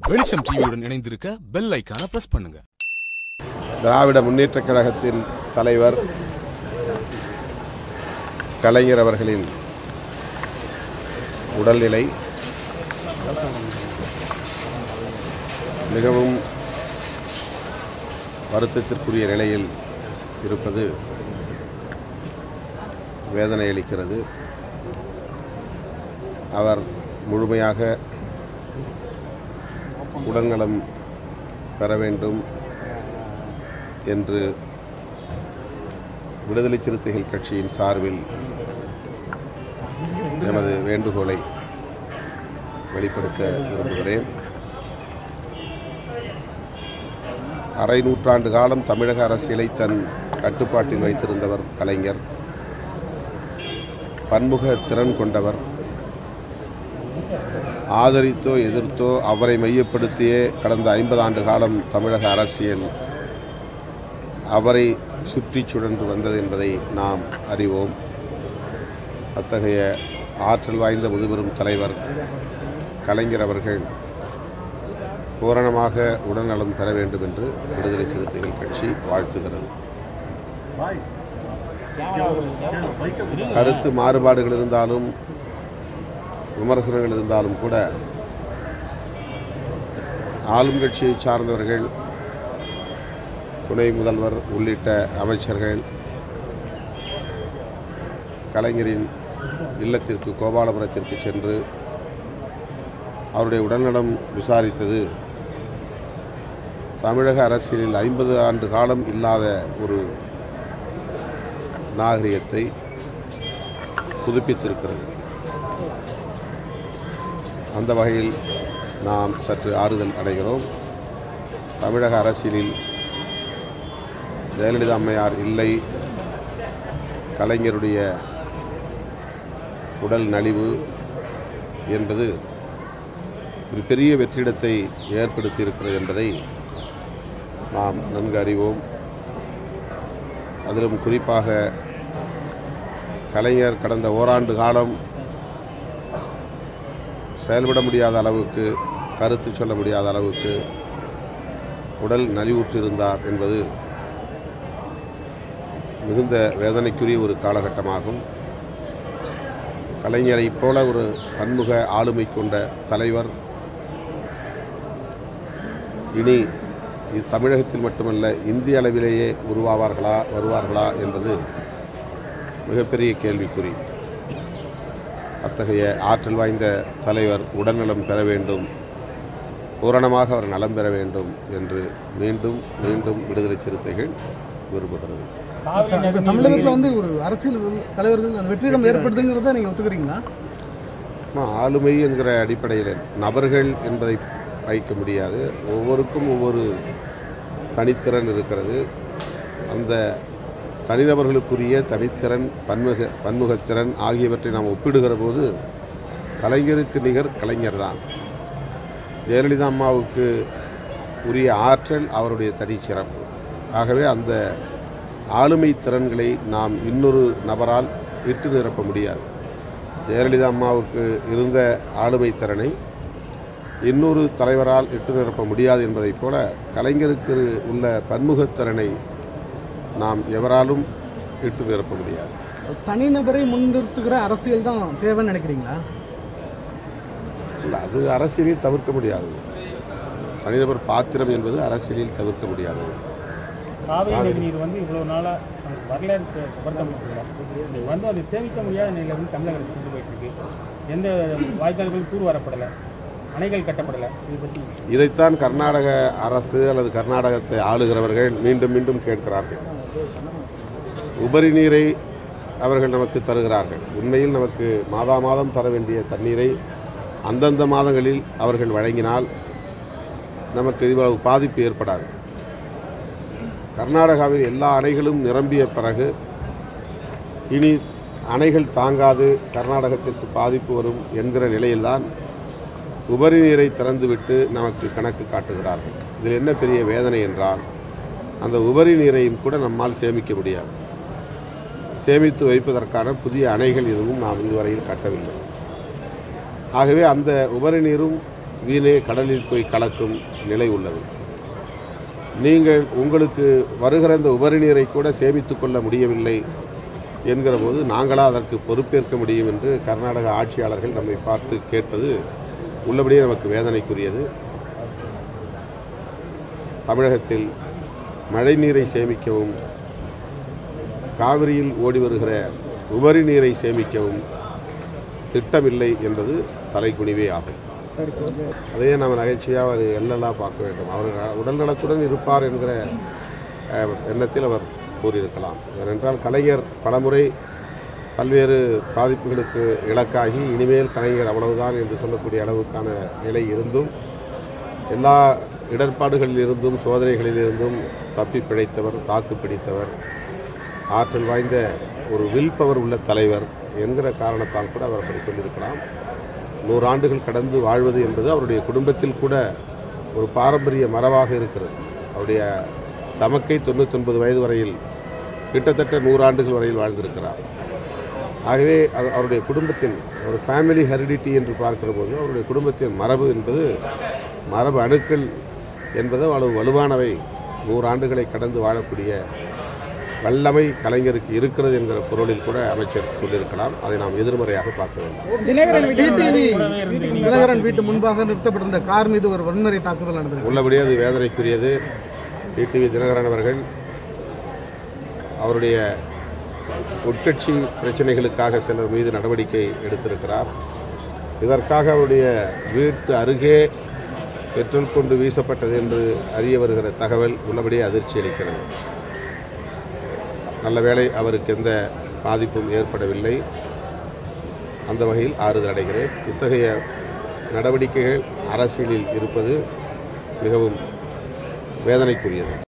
வெளிச்சம் டிவியுடன் இணைந்திருக்க பெல் ஐக்கான பிரஸ் பண்ணுங்க திராவிட முன்னேற்றக் கழகத்தின் தலைவர் கலைஞர் அவர்களின் உடல்நிலை மிகவும் வருத்தத்திற்குரிய நிலையில் இருப்பது வேதனை அளிக்கிறது அவர் முழுமையாக உடல்நலம் பெற வேண்டும் என்று விடுதலை சிறுத்தைகள் கட்சியின் சார்பில் எமது வேண்டுகோளை வெளிப்படுத்த விரும்புகிறேன் அரை நூற்றாண்டு காலம் தமிழக அரசியலை தன் கட்டுப்பாட்டில் வைத்திருந்தவர் கலைஞர் பன்முக திறன் கொண்டவர் ஆதரித்தோ எதிர்த்தோ அவரை மையப்படுத்தியே கடந்த ஐம்பது ஆண்டு காலம் தமிழக அரசியல் அவரை சுற்றி சுழன்று வந்தது என்பதை நாம் அறிவோம் அத்தகைய ஆற்றல் வாய்ந்த முதுபெரும் தலைவர் கலைஞர் அவர்கள் பூரணமாக உடல்நலம் பெற வேண்டும் என்று விடுதலை சிறுத்தைகள் கட்சி வாழ்த்துகிறது கருத்து மாறுபாடுகள் இருந்தாலும் விமர்சனங்கள் இருந்தாலும் கூட ஆளும் கட்சியை சார்ந்தவர்கள் துணை முதல்வர் உள்ளிட்ட அமைச்சர்கள் கலைஞரின் இல்லத்திற்கு கோபாலபுரத்திற்கு சென்று அவருடைய உடல்நலம் விசாரித்தது தமிழக அரசியலில் ஐம்பது ஆண்டு காலம் இல்லாத ஒரு நாகரிகத்தை புதுப்பித்திருக்கிறது அந்த வகையில் நாம் சற்று ஆறுதல் அடைகிறோம் தமிழக அரசியலில் ஜெயலலிதா அம்மையார் இல்லை கலைஞருடைய உடல் நலிவு என்பது ஒரு பெரிய வெற்றிடத்தை ஏற்படுத்தி இருக்கிறது என்பதை நாம் நன்கு அறிவோம் அதிலும் குறிப்பாக கலைஞர் கடந்த ஓராண்டு காலம் செயல்பட முடியாத அளவுக்கு கருத்து சொல்ல முடியாத அளவுக்கு உடல் நலிவுற்றிருந்தார் என்பது மிகுந்த வேதனைக்குரிய ஒரு காலகட்டமாகும் கலைஞரைப் போல ஒரு பன்முக ஆளுமை கொண்ட தலைவர் இனி இது தமிழகத்தில் மட்டுமல்ல இந்திய அளவிலேயே உருவாவார்களா வருவார்களா என்பது மிகப்பெரிய கேள்விக்குறி அத்தகைய ஆற்றல் வாய்ந்த தலைவர் உடல்நலம் பெற வேண்டும் பூரணமாக அவர் நலம் பெற வேண்டும் என்று மீண்டும் மீண்டும் விடுதலை சிறுத்தைகள் விரும்புகிறது இப்ப தமிழகத்துல வந்து ஒரு அரசியல் தலைவர்கள் அந்த வெற்றிடம் ஏற்படுதுங்கிறத நீங்க ஒத்துக்கிறீங்களா ஆமா, ஆளுமை என்கிற அடிப்படையில் நபர்கள் என்பதை வைக்க முடியாது ஒவ்வொருக்கும் ஒவ்வொரு தனித்திறன் இருக்கிறது அந்த தனிநபர்களுக்குரிய தனித்திறன் பன்முக பன்முகத்திறன் ஆகியவற்றை நாம் ஒப்பிடுகிற போது கலைஞருக்கு நிகர் கலைஞர் தான் ஜெயலலிதா அம்மாவுக்கு உரிய ஆற்றல் அவருடைய தனிச்சிறப்பு ஆகவே அந்த ஆளுமை திறன்களை நாம் இன்னொரு நபரால் இட்டு நிரப்ப முடியாது ஜெயலலிதா அம்மாவுக்கு இருந்த ஆளுமை திறனை இன்னொரு தலைவரால் இட்டு நிரப்ப முடியாது என்பதைப் போல கலைஞருக்கு உள்ள பன்முகத்திறனை நாம் எவராலும் இட்டு நிரப்ப முடியாது தனிநபரை முன்னிறுத்துகிற அரசியல் தான் தேவைன்னு நினைக்கிறீங்களா இல்லை அது அரசியலில் தவிர்க்க முடியாது தனிநபர் பாத்திரம் என்பது அரசியலில் தவிர்க்க முடியாது காவிரி நதி நீர் வந்து இவ்வளவு நாளா வரலாறு வருத்தப்பட்டிருக்கோம் வந்து அதை சேமிக்க முடியாத நிலையில வந்து தமிழக அரசு கொண்டு போயிட்டு இருக்கு எந்த வாய்க்கால்களும் தூர் வரப்படலை அணைகள் கட்டப்படலை இது பற்றி இதைத்தான் கர்நாடக அரசு அல்லது கர்நாடகத்தை ஆளுகிறவர்கள் மீண்டும் மீண்டும் கேட்கிறார்கள் உபரி நீரை அவர்கள் நமக்கு தருகிறார்கள் உண்மையில் நமக்கு மாதா மாதம் தர வேண்டிய தண்ணீரை அந்தந்த மாதங்களில் அவர்கள் வழங்கினால் நமக்கு இவ்வளவு பாதிப்பு ஏற்படாது கர்நாடகாவில் எல்லா அணைகளும் நிரம்பிய பிறகு இனி அணைகள் தாங்காது கர்நாடகத்திற்கு பாதிப்பு வரும் என்கிற நிலையில்தான் உபரி நீரை திறந்துவிட்டு நமக்கு கணக்கு காட்டுகிறார்கள் இதில் என்ன பெரிய வேதனை என்றால் அந்த உபரி நீரையும் கூட நம்மால் சேமிக்க முடியாது சேமித்து வைப்பதற்கான புதிய அணைகள் எதுவும் நாம் இதுவரையில் கட்டவில்லை ஆகவே அந்த உபரி நீரும் வீணே கடலில் போய் கலக்கும் நிலை உள்ளது நீங்கள் உங்களுக்கு வருகிற அந்த உபரி நீரை கூட சேமித்துக் கொள்ள முடியவில்லை என்கிற போது நாங்களா அதற்கு பொறுப்பேற்க முடியும் என்று கர்நாடக ஆட்சியாளர்கள் நம்மை பார்த்து கேட்பது உள்ளபடியே நமக்கு வேதனைக்குரியது தமிழகத்தில் மழைநீரை சேமிக்கவும் காவிரியில் ஓடி வருகிற உபரி நீரை சேமிக்கவும் திட்டமில்லை என்பது தலைக்குனிவே ஆகும் சார் இப்போ வந்து அதையே நம்ம நகைச்சுவையாக அவர் எல்லாம் பார்க்க வேண்டும் அவர் உடல்நலத்துடன் இருப்பார் என்கிற அஹ், எண்ணத்தில் அவர் கூறியிருக்கலாம் ஏனென்றால் கலைஞர் பலமுறை பல்வேறு பாதிப்புகளுக்கு இலக்காகி இனிமேல் கலைஞர் அவ்வளவுதான் என்று சொல்லக்கூடிய அளவுக்கான நிலை இருந்தும் எல்லா இடர்பாடுகளில் இருந்தும் சோதனைகளில் இருந்தும் தப்பி பிழைத்தவர் தாக்கு பிடித்தவர் ஆற்றல் வாய்ந்த ஒரு வில் பவர் உள்ள தலைவர் என்கிற காரணத்தால் கூட அவர் அப்படி சொல்லியிருக்கலாம் நூறாண்டுகள் கடந்து வாழ்வது என்பது அவருடைய குடும்பத்தில் கூட ஒரு பாரம்பரிய மரபாக இருக்கிறது அவருடைய தமக்கை தொண்ணூத்தொன்பது வயது வரையில் கிட்டத்தட்ட நூறாண்டுகள் வரையில் வாழ்ந்திருக்கிறார் ஆகவே அது அவருடைய குடும்பத்தின் ஒரு ஃபேமிலி ஹெரிடிட்டி என்று பார்க்கிற போது அவருடைய குடும்பத்தின் மரபு என்பது மரபு அணுக்கள் என்பது அவ்வளவு வலுவானவை நூறாண்டுகளை கடந்து வாழக்கூடிய வல்லமை கலைஞருக்கு இருக்கிறது என்கிற பொருளில் கூட அமைச்சர் சொல்லியிருக்கலாம் அதை நாம் எதிர்மறையாக பார்க்க வேண்டும் தினகரன் டிடிவி கூடவே இருந்து நீங்க தினகரன் வீட்டு முன்பாக நிறுத்தப்பட்டிருந்த கார் மீது ஒரு வன்முறை தாக்குதல் நடந்திருக்கு உள்ளபடியே அது வேதனைக்குரியது டிடிவி தினகரன் அவர்கள் அவருடைய உட்கட்சி பிரச்சனைகளுக்காக சிலர் மீது நடவடிக்கை எடுத்திருக்கிறார் இதற்காக அவருடைய வீட்டு அருகே பெட்ரோல் கொண்டு வீசப்பட்டது என்று அறிய வருகிற தகவல் உள்ளபடியே அதிர்ச்சி அளிக்கிறது நல்ல வேளை அவருக்கு எந்த பாதிப்பும் ஏற்படவில்லை அந்த வகையில் ஆறுதல் அடைகிறேன் இத்தகைய நடவடிக்கைகள் அரசியலில் இருப்பது மிகவும் வேதனைக்குரியது